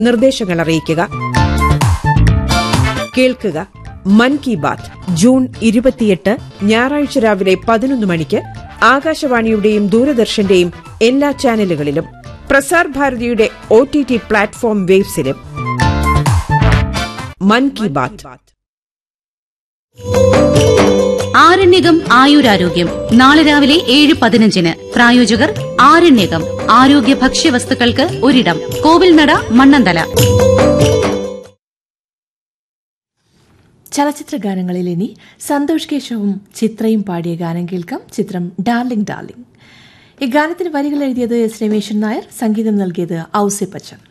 നിർദ്ദേശങ്ങൾ അറിയിക്കുക കേൾക്കുക മൻ കി ബാത്ത് ജൂൺ ഇരുപത്തിയെട്ട് ഞായറാഴ്ച രാവിലെ പതിനൊന്ന് മണിക്ക് ആകാശവാണിയുടെയും ദൂരദർശന്റെയും എല്ലാ ചാനലുകളിലും പ്രസാർ ഭാരതിയുടെ ഒ ടി ടി പ്ലാറ്റ്ഫോം വേബ്സിലും മൻ കി ബാത്ത് ആരണ്യകം ആയുരാരോഗ്യം നാളെ രാവിലെ ഏഴ് പതിനഞ്ചിന് പ്രായോജകർ ആരണ്യകം ആരോഗ്യ ഭക്ഷ്യവസ്തുക്കൾക്ക് ഒരിടം കോവിൽനട മണ്ണന്തല ചലച്ചിത്ര ഗാനങ്ങളിൽ ഇനി സന്തോഷ് കേശവും ചിത്രയും പാടിയ ഗാനം കേൾക്കാം ചിത്രം ഡാർലിംഗ് ഡാർലിംഗ് ഈ ഗാനത്തിന് വരികൾ എഴുതിയത് എസ് രമേശൻ നായർ സംഗീതം നൽകിയത് ഔസെ പച്ചൻ